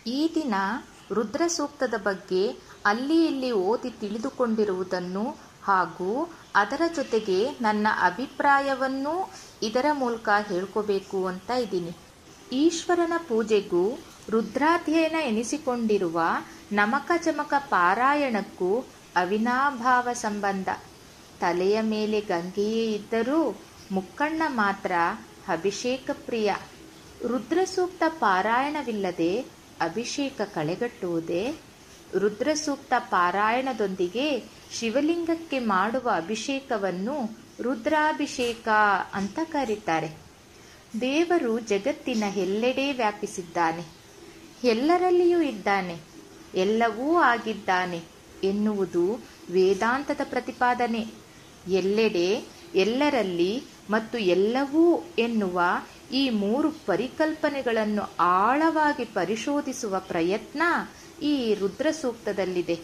ಈ ದಿನ ರುದ್ರ ಸೂಕ್ತದ ಬಗ್ಗೆ ಅಲ್ಲಿ ಇಲ್ಲಿ ಓದಿ ತಿಳಿದುಕೊಂಡಿರುವುದನ್ನು ಹಾಗೂ ಅದರ ಜೊತೆಗೆ ನನ್ನ ಅಭಿಪ್ರಾಯವನ್ನೂ ಇದರ ಮೂಲಕ ಹೇಳ್ಕೋಬೇಕು ಅಂತ ಇದ್ದೀನಿ ಈಶ್ವರನ ಪೂಜೆಗೂ ರುದ್ರಾಧ್ಯಯನ ಎನಿಸಿಕೊಂಡಿರುವ ನಮಕ ಜಮಕ ಪಾರಾಯಣಕ್ಕೂ ಅವಿನಾಭಾವ ಸಂಬಂಧ ತಲೆಯ ಮೇಲೆ ಗಂಗೆಯೇ ಇದ್ದರೂ ಮುಕ್ಕಣ್ಣ ಮಾತ್ರ ಅಭಿಷೇಕ ಪ್ರಿಯ ರುದ್ರಸೂಕ್ತ ಪಾರಾಯಣವಿಲ್ಲದೆ ಅಭಿಷೇಕ ಕಳೆಗಟ್ಟುವುದೇ ರುದ್ರಸೂಕ್ತ ಪಾರಾಯಣದೊಂದಿಗೆ ಶಿವಲಿಂಗಕ್ಕೆ ಮಾಡುವ ಅಭಿಷೇಕವನ್ನು ರುದ್ರಾಭಿಷೇಕ ಅಂತ ಕರೀತಾರೆ ದೇವರು ಜಗತ್ತಿನ ಎಲ್ಲೆಡೆ ವ್ಯಾಪಿಸಿದ್ದಾನೆ ಎಲ್ಲರಲ್ಲಿಯೂ ಇದ್ದಾನೆ ಎಲ್ಲವೂ ಆಗಿದ್ದಾನೆ ಎನ್ನುವುದು ವೇದಾಂತದ ಪ್ರತಿಪಾದನೆ ಎಲ್ಲೆಡೆ ಎಲ್ಲರಲ್ಲಿ ಮತ್ತು ಎಲ್ಲವೂ ಎನ್ನುವ ಈ ಮೂರು ಪರಿಕಲ್ಪನೆಗಳನ್ನು ಆಳವಾಗಿ ಪರಿಶೋಧಿಸುವ ಪ್ರಯತ್ನ ಈ ರುದ್ರ ಸೂಕ್ತದಲ್ಲಿದೆ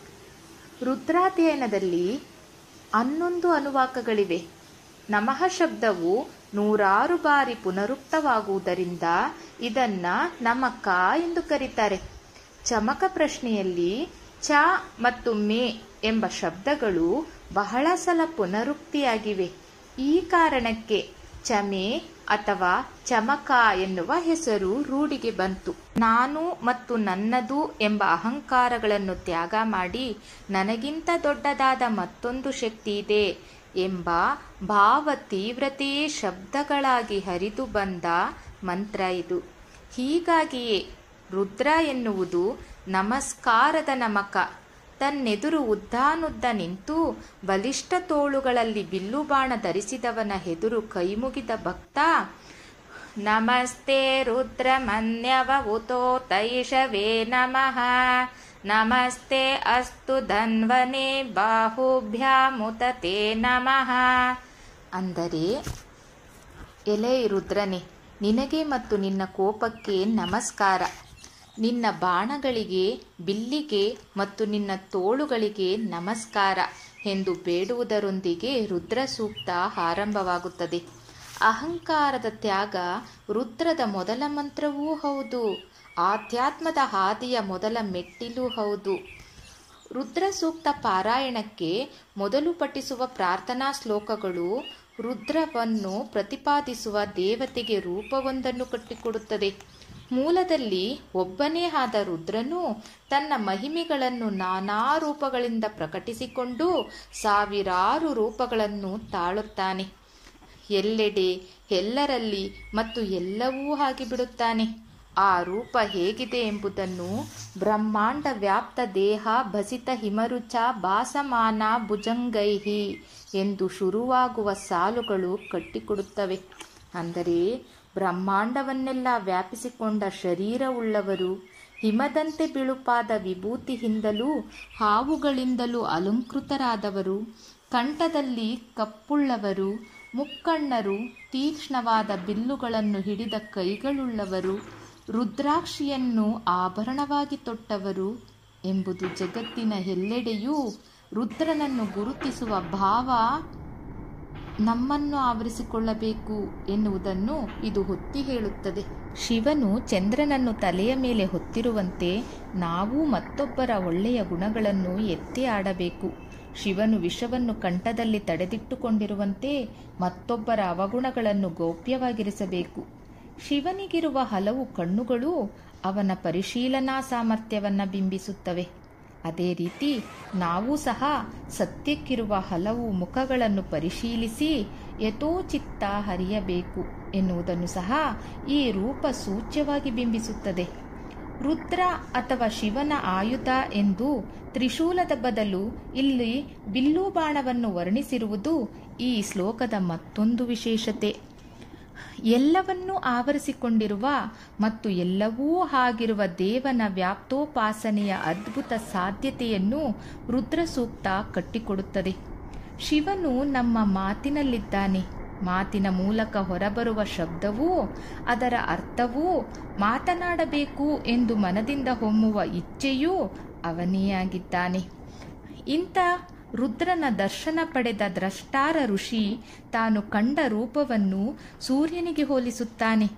ರುದ್ರಾಧ್ಯಯನದಲ್ಲಿ ಹನ್ನೊಂದು ಅನುವಾಕಗಳಿವೆ ನಮಃ ಶಬ್ದವು ನೂರಾರು ಬಾರಿ ಪುನರುಕ್ತವಾಗುವುದರಿಂದ ಇದನ್ನ ನಮಕ ಎಂದು ಕರೀತಾರೆ ಚಮಕ ಪ್ರಶ್ನೆಯಲ್ಲಿ ಚ ಮತ್ತು ಮೇ ಎಂಬ ಶಬ್ದಗಳು ಬಹಳ ಸಲ ಪುನರುಕ್ತಿಯಾಗಿವೆ ಈ ಕಾರಣಕ್ಕೆ ಚಮೆ ಅಥವಾ ಚಮಕ ಎನ್ನುವ ಹೆಸರು ರೂಢಿಗೆ ಬಂತು ನಾನು ಮತ್ತು ನನ್ನದು ಎಂಬ ಅಹಂಕಾರಗಳನ್ನು ತ್ಯಾಗ ಮಾಡಿ ನನಗಿಂತ ದೊಡ್ಡದಾದ ಮತ್ತೊಂದು ಶಕ್ತಿ ಇದೆ ಎಂಬ ಭಾವ ತೀವ್ರತೆಯೇ ಶಬ್ದಗಳಾಗಿ ಹರಿದು ಬಂದ ಮಂತ್ರ ಇದು ಹೀಗಾಗಿಯೇ ರುದ್ರ ಎನ್ನುವುದು ನಮಸ್ಕಾರದ ನಮಕ ತನ್ನೆದುರು ಉದ್ದಾನುದ್ದ ನಿಂತು ಬಲಿಷ್ಠ ತೋಳುಗಳಲ್ಲಿ ಬಿಲ್ಲುಬಾಣ ಧರಿಸಿದವನ ಎದುರು ಕೈಮುಗಿದ ಭಕ್ತ ನಮಸ್ತೆ ರುದ್ರ ಮನ್ಯವ ಉತೋ ತೈಷವೇ ನಮಃ ನಮಸ್ತೆ ಅಸ್ತು ಧನ್ವನೆ ಬಾಹುಭ್ಯಾಮುತತೆ ನಮಃ ಅಂದರೆ ಎಲೆ ರುದ್ರನೆ ನಿನಗೆ ಮತ್ತು ನಿನ್ನ ಕೋಪಕ್ಕೆ ನಮಸ್ಕಾರ ನಿನ್ನ ಬಾಣಗಳಿಗೆ ಬಿಲ್ಲಿಗೆ ಮತ್ತು ನಿನ್ನ ತೋಳುಗಳಿಗೆ ನಮಸ್ಕಾರ ಎಂದು ಬೇಡುವುದರೊಂದಿಗೆ ರುದ್ರ ಸೂಕ್ತ ಆರಂಭವಾಗುತ್ತದೆ ಅಹಂಕಾರದ ತ್ಯಾಗ ರುದ್ರದ ಮೊದಲ ಮಂತ್ರವೂ ಹೌದು ಆಧ್ಯಾತ್ಮದ ಹಾದಿಯ ಮೊದಲ ಮೆಟ್ಟಿಲೂ ಹೌದು ರುದ್ರ ಸೂಕ್ತ ಪಾರಾಯಣಕ್ಕೆ ಮೊದಲು ಪಠಿಸುವ ಪ್ರಾರ್ಥನಾ ಶ್ಲೋಕಗಳು ರುದ್ರವನ್ನು ಪ್ರತಿಪಾದಿಸುವ ದೇವತೆಗೆ ರೂಪವೊಂದನ್ನು ಕಟ್ಟಿಕೊಡುತ್ತದೆ ಮೂಲದಲ್ಲಿ ಒಬ್ಬನೇ ಆದ ರುದ್ರನು ತನ್ನ ಮಹಿಮೆಗಳನ್ನು ನಾನಾ ರೂಪಗಳಿಂದ ಪ್ರಕಟಿಸಿಕೊಂಡು ಸಾವಿರಾರು ರೂಪಗಳನ್ನು ತಾಳುತ್ತಾನೆ ಎಲ್ಲೆಡೆ ಎಲ್ಲರಲ್ಲಿ ಮತ್ತು ಎಲ್ಲವೂ ಆಗಿಬಿಡುತ್ತಾನೆ ಆ ರೂಪ ಹೇಗಿದೆ ಎಂಬುದನ್ನು ಬ್ರಹ್ಮಾಂಡ ವ್ಯಾಪ್ತ ದೇಹ ಭಸಿತ ಹಿಮರುಚ ಭಾಸಮಾನ ಭುಜಂಗೈಹಿ ಎಂದು ಶುರುವಾಗುವ ಸಾಲುಗಳು ಕಟ್ಟಿಕೊಡುತ್ತವೆ ಅಂದರೆ ಬ್ರಹ್ಮಾಂಡವನ್ನೆಲ್ಲ ವ್ಯಾಪಿಸಿಕೊಂಡ ಶರೀರವುಳ್ಳವರು ಹಿಮದಂತೆ ಬಿಳುಪಾದ ವಿಭೂತಿಯಿಂದಲೂ ಹಾವುಗಳಿಂದಲೂ ಅಲಂಕೃತರಾದವರು ಕಂಠದಲ್ಲಿ ಕಪ್ಪುಳ್ಳವರು ಮುಕ್ಕಣ್ಣರು ತೀಕ್ಷ್ಣವಾದ ಬಿಲ್ಲುಗಳನ್ನು ಹಿಡಿದ ಕೈಗಳುಳ್ಳವರು ರುದ್ರಾಕ್ಷಿಯನ್ನು ಆಭರಣವಾಗಿ ತೊಟ್ಟವರು ಎಂಬುದು ಜಗತ್ತಿನ ಎಲ್ಲೆಡೆಯೂ ರುದ್ರನನ್ನು ಗುರುತಿಸುವ ಭಾವ ನಮ್ಮನ್ನು ಆವರಿಸಿಕೊಳ್ಳಬೇಕು ಎನ್ನುವುದನ್ನು ಇದು ಹೊತ್ತಿ ಹೇಳುತ್ತದೆ ಶಿವನು ಚಂದ್ರನನ್ನು ತಲೆಯ ಮೇಲೆ ಹೊತ್ತಿರುವಂತೆ ನಾವು ಮತ್ತೊಬ್ಬರ ಒಳ್ಳೆಯ ಗುಣಗಳನ್ನು ಎತ್ತಿ ಆಡಬೇಕು ಶಿವನು ವಿಷವನ್ನು ಕಂಠದಲ್ಲಿ ತಡೆದಿಟ್ಟುಕೊಂಡಿರುವಂತೆ ಮತ್ತೊಬ್ಬರ ಅವಗುಣಗಳನ್ನು ಗೌಪ್ಯವಾಗಿರಿಸಬೇಕು ಶಿವನಿಗಿರುವ ಹಲವು ಕಣ್ಣುಗಳು ಅವನ ಪರಿಶೀಲನಾ ಸಾಮರ್ಥ್ಯವನ್ನು ಬಿಂಬಿಸುತ್ತವೆ ಅದೇ ರೀತಿ ನಾವು ಸಹ ಸತ್ಯಕ್ಕಿರುವ ಹಲವು ಮುಖಗಳನ್ನು ಪರಿಶೀಲಿಸಿ ಯಥೋಚಿತ್ತ ಹರಿಯಬೇಕು ಎನ್ನುವುದನ್ನು ಸಹ ಈ ರೂಪ ಸೂಚ್ಯವಾಗಿ ಬಿಂಬಿಸುತ್ತದೆ ರುದ್ರ ಅಥವಾ ಶಿವನ ಆಯುಧ ಎಂದು ತ್ರಿಶೂಲದ ಬದಲು ಇಲ್ಲಿ ಬಿಲ್ಲು ಬಾಣವನ್ನು ವರ್ಣಿಸಿರುವುದು ಈ ಶ್ಲೋಕದ ಮತ್ತೊಂದು ವಿಶೇಷತೆ ಎಲ್ಲವನ್ನೂ ಆವರಿಸಿಕೊಂಡಿರುವ ಮತ್ತು ಎಲ್ಲವೂ ಆಗಿರುವ ದೇವನ ವ್ಯಾಪ್ತೋಪಾಸನೆಯ ಅದ್ಭುತ ಸಾಧ್ಯತೆಯನ್ನು ರುದ್ರ ಸೂಕ್ತ ಕಟ್ಟಿಕೊಡುತ್ತದೆ ಶಿವನು ನಮ್ಮ ಮಾತಿನಲ್ಲಿದ್ದಾನೆ ಮಾತಿನ ಮೂಲಕ ಹೊರಬರುವ ಶಬ್ದವೂ ಅದರ ಅರ್ಥವೂ ಮಾತನಾಡಬೇಕು ಎಂದು ಮನದಿಂದ ಹೊಮ್ಮುವ ಇಚ್ಛೆಯೂ ಅವನೇ ಆಗಿದ್ದಾನೆ ಇಂಥ ರುದ್ರನ ದರ್ಶನ ಪಡೆದ ದ್ರಷ್ಟಾರ ಋಷಿ ತಾನು ಕಂಡ ರೂಪವನ್ನು ಸೂರ್ಯನಿಗೆ ಹೋಲಿಸುತ್ತಾನೆ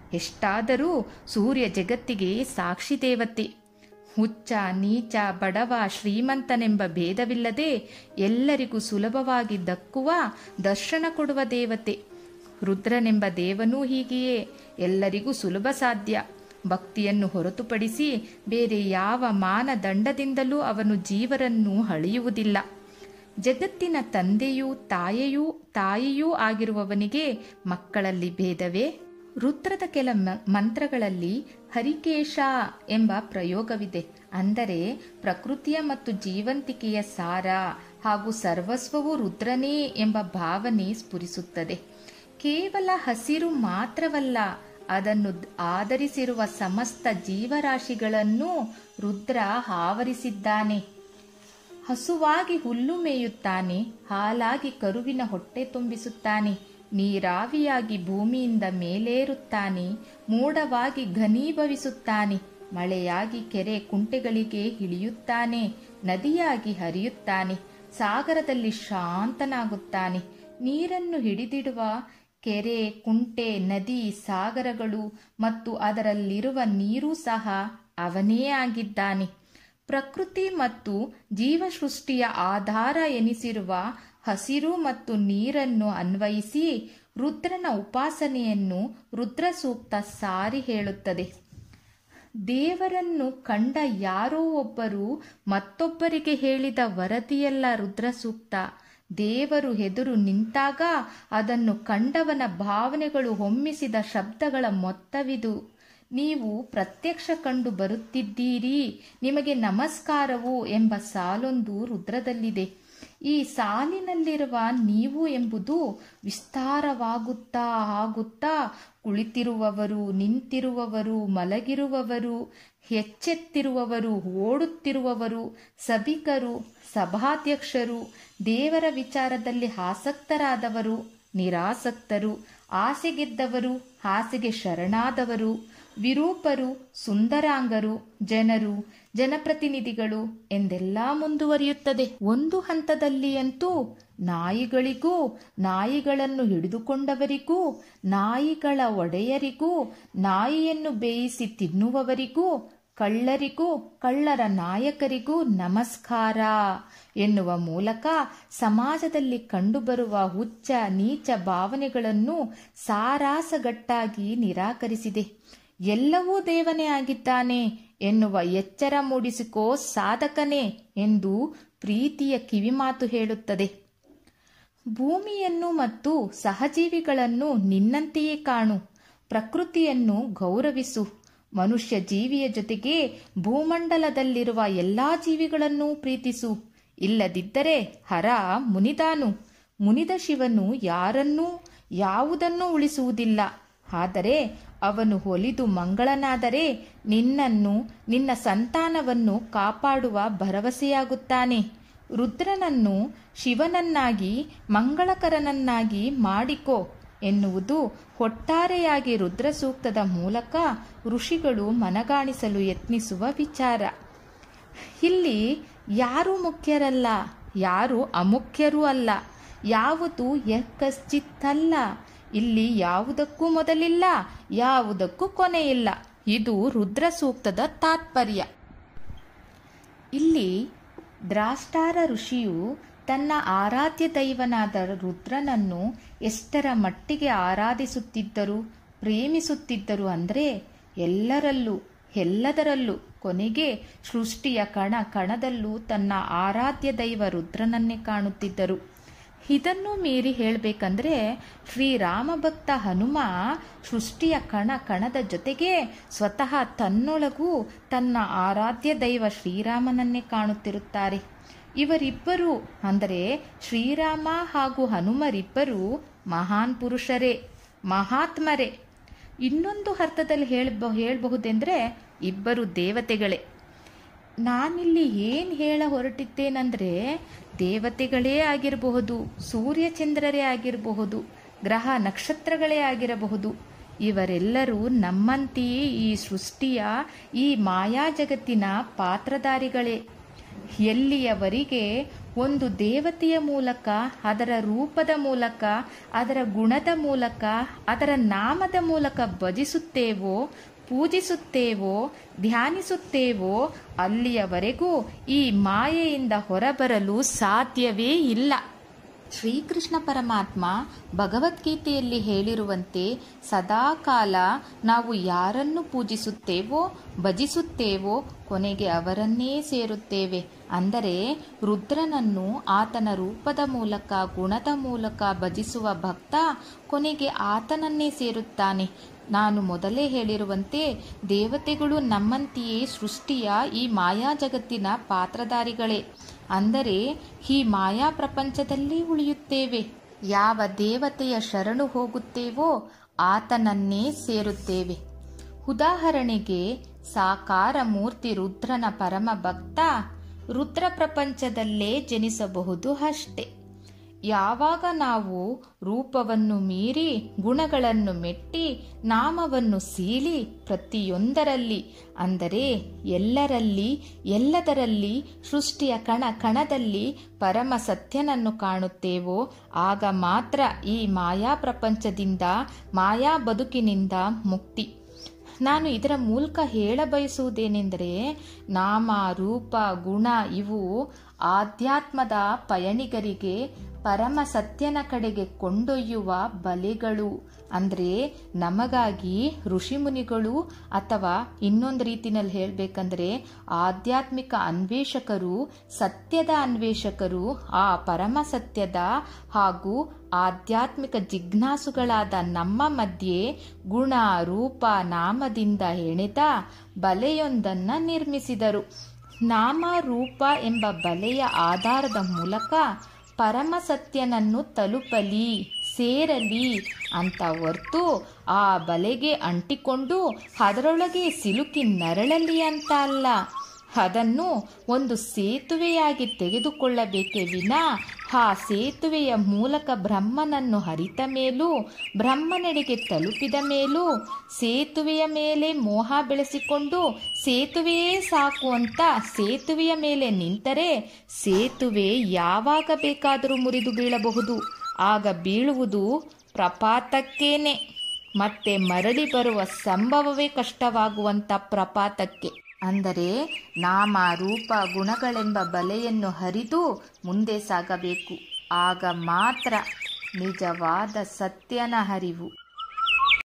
ಎಷ್ಟಾದರೂ ಸೂರ್ಯ ಜಗತ್ತಿಗೆ ಸಾಕ್ಷಿ ದೇವತೆ ಹುಚ್ಚ ನೀಚ ಬಡವ ಶ್ರೀಮಂತನೆಂಬ ಭೇದವಿಲ್ಲದೆ ಎಲ್ಲರಿಗೂ ಸುಲಭವಾಗಿ ದಕ್ಕುವ ದರ್ಶನ ಕೊಡುವ ದೇವತೆ ರುದ್ರನೆಂಬ ದೇವನೂ ಹೀಗೆಯೇ ಎಲ್ಲರಿಗೂ ಸುಲಭ ಸಾಧ್ಯ ಭಕ್ತಿಯನ್ನು ಹೊರತುಪಡಿಸಿ ಬೇರೆ ಯಾವ ಮಾನದಂಡದಿಂದಲೂ ಅವನು ಜೀವರನ್ನು ಅಳೆಯುವುದಿಲ್ಲ ಜಗತ್ತಿನ ತಂದೆಯೂ ತಾಯೆಯೂ ತಾಯಿಯೂ ಆಗಿರುವವನಿಗೆ ಮಕ್ಕಳಲ್ಲಿ ಭೇದವೇ ರುದ್ರದ ಕೆಲ ಮ- ಮಂತ್ರಗಳಲ್ಲಿ ಹರಿಕೇಶ ಎಂಬ ಪ್ರಯೋಗವಿದೆ ಅಂದರೆ ಪ್ರಕೃತಿಯ ಮತ್ತು ಜೀವಂತಿಕೆಯ ಸಾರ ಹಾಗೂ ಸರ್ವಸ್ವವು ರುದ್ರನೇ ಎಂಬ ಭಾವನೆ ಸ್ಫುರಿಸುತ್ತದೆ ಕೇವಲ ಹಸಿರು ಮಾತ್ರವಲ್ಲ ಅದನ್ನು ಆಧರಿಸಿರುವ ಸಮಸ್ತ ಜೀವರಾಶಿಗಳನ್ನು ರುದ್ರ ಆವರಿಸಿದ್ದಾನೆ ಹಸುವಾಗಿ ಹುಲ್ಲು ಮೇಯುತ್ತಾನೆ ಹಾಲಾಗಿ ಕರುವಿನ ಹೊಟ್ಟೆ ತುಂಬಿಸುತ್ತಾನೆ ನೀರಾವಿಯಾಗಿ ಭೂಮಿಯಿಂದ ಮೇಲೇರುತ್ತಾನೆ ಮೋಡವಾಗಿ ಘನೀಭವಿಸುತ್ತಾನೆ ಮಳೆಯಾಗಿ ಕೆರೆ ಕುಂಟೆಗಳಿಗೆ ಇಳಿಯುತ್ತಾನೆ ನದಿಯಾಗಿ ಹರಿಯುತ್ತಾನೆ ಸಾಗರದಲ್ಲಿ ಶಾಂತನಾಗುತ್ತಾನೆ ನೀರನ್ನು ಹಿಡಿದಿಡುವ ಕೆರೆ ಕುಂಟೆ ನದಿ ಸಾಗರಗಳು ಮತ್ತು ಅದರಲ್ಲಿರುವ ನೀರೂ ಸಹ ಅವನೇ ಆಗಿದ್ದಾನೆ ಪ್ರಕೃತಿ ಮತ್ತು ಜೀವಸೃಷ್ಟಿಯ ಆಧಾರ ಎನಿಸಿರುವ ಹಸಿರು ಮತ್ತು ನೀರನ್ನು ಅನ್ವಯಿಸಿ ರುದ್ರನ ಉಪಾಸನೆಯನ್ನು ರುದ್ರ ಸೂಕ್ತ ಸಾರಿ ಹೇಳುತ್ತದೆ ದೇವರನ್ನು ಕಂಡ ಯಾರೋ ಒಬ್ಬರು ಮತ್ತೊಬ್ಬರಿಗೆ ಹೇಳಿದ ವರದಿಯಲ್ಲ ರುದ್ರ ಸೂಕ್ತ ದೇವರು ಎದುರು ನಿಂತಾಗ ಅದನ್ನು ಕಂಡವನ ಭಾವನೆಗಳು ಹೊಮ್ಮಿಸಿದ ಶಬ್ದಗಳ ಮೊತ್ತವಿದು ನೀವು ಪ್ರತ್ಯಕ್ಷ ಕಂಡು ಬರುತ್ತಿದ್ದೀರಿ ನಿಮಗೆ ನಮಸ್ಕಾರವು ಎಂಬ ಸಾಲೊಂದು ರುದ್ರದಲ್ಲಿದೆ ಈ ಸಾಲಿನಲ್ಲಿರುವ ನೀವು ಎಂಬುದು ವಿಸ್ತಾರವಾಗುತ್ತಾ ಆಗುತ್ತಾ ಕುಳಿತಿರುವವರು ನಿಂತಿರುವವರು ಮಲಗಿರುವವರು ಎಚ್ಚೆತ್ತಿರುವವರು ಓಡುತ್ತಿರುವವರು ಸಭಿಕರು ಸಭಾಧ್ಯಕ್ಷರು ದೇವರ ವಿಚಾರದಲ್ಲಿ ಆಸಕ್ತರಾದವರು ನಿರಾಸಕ್ತರು ಆಸೆಗೆದ್ದವರು ಆಸೆಗೆ ಶರಣಾದವರು ವಿರೂಪರು ಸುಂದರಾಂಗರು ಜನರು ಜನಪ್ರತಿನಿಧಿಗಳು ಎಂದೆಲ್ಲ ಮುಂದುವರಿಯುತ್ತದೆ ಒಂದು ಹಂತದಲ್ಲಿ ಅಂತೂ ನಾಯಿಗಳಿಗೂ ನಾಯಿಗಳನ್ನು ಹಿಡಿದುಕೊಂಡವರಿಗೂ ನಾಯಿಗಳ ಒಡೆಯರಿಗೂ ನಾಯಿಯನ್ನು ಬೇಯಿಸಿ ತಿನ್ನುವವರಿಗೂ ಕಳ್ಳರಿಗೂ ಕಳ್ಳರ ನಾಯಕರಿಗೂ ನಮಸ್ಕಾರ ಎನ್ನುವ ಮೂಲಕ ಸಮಾಜದಲ್ಲಿ ಕಂಡುಬರುವ ಹುಚ್ಚ ನೀಚ ಭಾವನೆಗಳನ್ನು ಸಾರಾಸಗಟ್ಟಾಗಿ ನಿರಾಕರಿಸಿದೆ ಎಲ್ಲವೂ ದೇವನೇ ಆಗಿದ್ದಾನೆ ಎನ್ನುವ ಎಚ್ಚರ ಮೂಡಿಸಿಕೋ ಸಾಧಕನೇ ಎಂದು ಪ್ರೀತಿಯ ಕಿವಿಮಾತು ಹೇಳುತ್ತದೆ ಭೂಮಿಯನ್ನು ಮತ್ತು ಸಹಜೀವಿಗಳನ್ನು ನಿನ್ನಂತೆಯೇ ಕಾಣು ಪ್ರಕೃತಿಯನ್ನು ಗೌರವಿಸು ಮನುಷ್ಯ ಜೀವಿಯ ಜೊತೆಗೆ ಭೂಮಂಡಲದಲ್ಲಿರುವ ಎಲ್ಲಾ ಜೀವಿಗಳನ್ನೂ ಪ್ರೀತಿಸು ಇಲ್ಲದಿದ್ದರೆ ಹರ ಮುನಿದಾನು ಮುನಿದ ಶಿವನು ಯಾರನ್ನೂ ಯಾವುದನ್ನೂ ಉಳಿಸುವುದಿಲ್ಲ ಆದರೆ ಅವನು ಒಲಿದು ಮಂಗಳನಾದರೆ ನಿನ್ನನ್ನು ನಿನ್ನ ಸಂತಾನವನ್ನು ಕಾಪಾಡುವ ಭರವಸೆಯಾಗುತ್ತಾನೆ ರುದ್ರನನ್ನು ಶಿವನನ್ನಾಗಿ ಮಂಗಳಕರನನ್ನಾಗಿ ಮಾಡಿಕೋ ಎನ್ನುವುದು ಒಟ್ಟಾರೆಯಾಗಿ ರುದ್ರ ಸೂಕ್ತದ ಮೂಲಕ ಋಷಿಗಳು ಮನಗಾಣಿಸಲು ಯತ್ನಿಸುವ ವಿಚಾರ ಇಲ್ಲಿ ಯಾರೂ ಮುಖ್ಯರಲ್ಲ ಯಾರು ಅಮುಖ್ಯರೂ ಅಲ್ಲ ಯಾವುದು ಯಕಶ್ಚಿತ್ತಲ್ಲ ಇಲ್ಲಿ ಯಾವುದಕ್ಕೂ ಮೊದಲಿಲ್ಲ ಯಾವುದಕ್ಕೂ ಕೊನೆಯಿಲ್ಲ ಇದು ರುದ್ರ ಸೂಕ್ತದ ತಾತ್ಪರ್ಯ ಇಲ್ಲಿ ದ್ರಾಷ್ಟಾರ ಋಷಿಯು ತನ್ನ ಆರಾಧ್ಯ ದೈವನಾದ ರುದ್ರನನ್ನು ಎಷ್ಟರ ಮಟ್ಟಿಗೆ ಆರಾಧಿಸುತ್ತಿದ್ದರು ಪ್ರೇಮಿಸುತ್ತಿದ್ದರು ಅಂದರೆ ಎಲ್ಲರಲ್ಲೂ ಎಲ್ಲದರಲ್ಲೂ ಕೊನೆಗೆ ಸೃಷ್ಟಿಯ ಕಣ ಕಣದಲ್ಲೂ ತನ್ನ ಆರಾಧ್ಯ ದೈವ ರುದ್ರನನ್ನೇ ಕಾಣುತ್ತಿದ್ದರು ಇದನ್ನು ಮೀರಿ ಹೇಳಬೇಕಂದ್ರೆ ಶ್ರೀರಾಮ ಭಕ್ತ ಹನುಮ ಸೃಷ್ಟಿಯ ಕಣ ಕಣದ ಜೊತೆಗೆ ಸ್ವತಃ ತನ್ನೊಳಗೂ ತನ್ನ ಆರಾಧ್ಯ ದೈವ ಶ್ರೀರಾಮನನ್ನೇ ಕಾಣುತ್ತಿರುತ್ತಾರೆ ಇವರಿಬ್ಬರು ಅಂದರೆ ಶ್ರೀರಾಮ ಹಾಗೂ ಹನುಮರಿಬ್ಬರು ಮಹಾನ್ ಪುರುಷರೇ ಮಹಾತ್ಮರೇ ಇನ್ನೊಂದು ಅರ್ಥದಲ್ಲಿ ಹೇಳ್ಬ ಹೇಳಬಹುದೆಂದರೆ ಇಬ್ಬರು ದೇವತೆಗಳೇ ನಾನಿಲ್ಲಿ ಏನು ಹೇಳ ಹೊರಟಿದ್ದೇನೆಂದರೆ ದೇವತೆಗಳೇ ಆಗಿರಬಹುದು ಸೂರ್ಯಚಂದ್ರರೇ ಆಗಿರಬಹುದು ಗ್ರಹ ನಕ್ಷತ್ರಗಳೇ ಆಗಿರಬಹುದು ಇವರೆಲ್ಲರೂ ನಮ್ಮಂತೆಯೇ ಈ ಸೃಷ್ಟಿಯ ಈ ಮಾಯಾ ಜಗತ್ತಿನ ಪಾತ್ರಧಾರಿಗಳೇ ಎಲ್ಲಿಯವರೆಗೆ ಒಂದು ದೇವತೆಯ ಮೂಲಕ ಅದರ ರೂಪದ ಮೂಲಕ ಅದರ ಗುಣದ ಮೂಲಕ ಅದರ ನಾಮದ ಮೂಲಕ ಭಜಿಸುತ್ತೇವೋ ಪೂಜಿಸುತ್ತೇವೋ ಧ್ಯಾನಿಸುತ್ತೇವೋ ಅಲ್ಲಿಯವರೆಗೂ ಈ ಮಾಯೆಯಿಂದ ಹೊರಬರಲು ಸಾಧ್ಯವೇ ಇಲ್ಲ ಶ್ರೀಕೃಷ್ಣ ಪರಮಾತ್ಮ ಭಗವದ್ಗೀತೆಯಲ್ಲಿ ಹೇಳಿರುವಂತೆ ಸದಾಕಾಲ ನಾವು ಯಾರನ್ನು ಪೂಜಿಸುತ್ತೇವೋ ಭಜಿಸುತ್ತೇವೋ ಕೊನೆಗೆ ಅವರನ್ನೇ ಸೇರುತ್ತೇವೆ ಅಂದರೆ ರುದ್ರನನ್ನು ಆತನ ರೂಪದ ಮೂಲಕ ಗುಣದ ಮೂಲಕ ಭಜಿಸುವ ಭಕ್ತ ಕೊನೆಗೆ ಆತನನ್ನೇ ಸೇರುತ್ತಾನೆ ನಾನು ಮೊದಲೇ ಹೇಳಿರುವಂತೆ ದೇವತೆಗಳು ನಮ್ಮಂತೆಯೇ ಸೃಷ್ಟಿಯ ಈ ಮಾಯಾ ಜಗತ್ತಿನ ಪಾತ್ರಧಾರಿಗಳೇ ಅಂದರೆ ಈ ಮಾಯಾ ಪ್ರಪಂಚದಲ್ಲಿ ಉಳಿಯುತ್ತೇವೆ ಯಾವ ದೇವತೆಯ ಶರಣು ಹೋಗುತ್ತೇವೋ ಆತನನ್ನೇ ಸೇರುತ್ತೇವೆ ಉದಾಹರಣೆಗೆ ಸಾಕಾರ ಮೂರ್ತಿ ರುದ್ರನ ಪರಮ ಭಕ್ತ ರುದ್ರ ಪ್ರಪಂಚದಲ್ಲೇ ಜನಿಸಬಹುದು ಅಷ್ಟೆ ಯಾವಾಗ ನಾವು ರೂಪವನ್ನು ಮೀರಿ ಗುಣಗಳನ್ನು ಮೆಟ್ಟಿ ನಾಮವನ್ನು ಸೀಳಿ ಪ್ರತಿಯೊಂದರಲ್ಲಿ ಅಂದರೆ ಎಲ್ಲರಲ್ಲಿ ಎಲ್ಲದರಲ್ಲಿ ಸೃಷ್ಟಿಯ ಕಣ ಕಣದಲ್ಲಿ ಪರಮ ಸತ್ಯನನ್ನು ಕಾಣುತ್ತೇವೋ ಆಗ ಮಾತ್ರ ಈ ಮಾಯಾ ಪ್ರಪಂಚದಿಂದ ಮಾಯಾ ಬದುಕಿನಿಂದ ಮುಕ್ತಿ ನಾನು ಇದರ ಮೂಲಕ ಹೇಳ ಬಯಸುವುದೇನೆಂದರೆ ನಾಮ ರೂಪ ಗುಣ ಇವು ಆಧ್ಯಾತ್ಮದ ಪಯಣಿಗರಿಗೆ ಪರಮ ಸತ್ಯನ ಕಡೆಗೆ ಕೊಂಡೊಯ್ಯುವ ಬಲೆಗಳು ಅಂದರೆ ನಮಗಾಗಿ ಋಷಿಮುನಿಗಳು ಅಥವಾ ಇನ್ನೊಂದು ರೀತಿನಲ್ಲಿ ಹೇಳಬೇಕಂದ್ರೆ ಆಧ್ಯಾತ್ಮಿಕ ಅನ್ವೇಷಕರು ಸತ್ಯದ ಅನ್ವೇಷಕರು ಆ ಪರಮ ಸತ್ಯದ ಹಾಗೂ ಆಧ್ಯಾತ್ಮಿಕ ಜಿಜ್ಞಾಸುಗಳಾದ ನಮ್ಮ ಮಧ್ಯೆ ಗುಣ ರೂಪ ನಾಮದಿಂದ ಹೆಣೆದ ಬಲೆಯೊಂದನ್ನು ನಿರ್ಮಿಸಿದರು ನಾಮ ರೂಪ ಎಂಬ ಬಲೆಯ ಆಧಾರದ ಮೂಲಕ ಪರಮ ಸತ್ಯನನ್ನು ತಲುಪಲಿ ಸೇರಲಿ ಅಂತ ಹೊರ್ತು ಆ ಬಲೆಗೆ ಅಂಟಿಕೊಂಡು ಅದರೊಳಗೆ ಸಿಲುಕಿ ನರಳಲಿ ಅಂತ ಅಲ್ಲ ಅದನ್ನು ಒಂದು ಸೇತುವೆಯಾಗಿ ತೆಗೆದುಕೊಳ್ಳಬೇಕೇ ವಿನ ಆ ಸೇತುವೆಯ ಮೂಲಕ ಬ್ರಹ್ಮನನ್ನು ಹರಿತ ಮೇಲೂ ಬ್ರಹ್ಮನೆಡೆಗೆ ತಲುಪಿದ ಮೇಲೂ ಸೇತುವೆಯ ಮೇಲೆ ಮೋಹ ಬೆಳೆಸಿಕೊಂಡು ಸೇತುವೆಯೇ ಸಾಕು ಅಂತ ಸೇತುವೆಯ ಮೇಲೆ ನಿಂತರೆ ಸೇತುವೆ ಯಾವಾಗ ಬೇಕಾದರೂ ಮುರಿದು ಬೀಳಬಹುದು ಆಗ ಬೀಳುವುದು ಪ್ರಪಾತಕ್ಕೇನೆ ಮತ್ತೆ ಮರಳಿ ಬರುವ ಸಂಭವವೇ ಕಷ್ಟವಾಗುವಂಥ ಪ್ರಪಾತಕ್ಕೆ ಅಂದರೆ ನಾಮ ರೂಪ ಗುಣಗಳೆಂಬ ಬಲೆಯನ್ನು ಹರಿದು ಮುಂದೆ ಸಾಗಬೇಕು ಆಗ ಮಾತ್ರ ನಿಜವಾದ ಸತ್ಯನ ಹರಿವು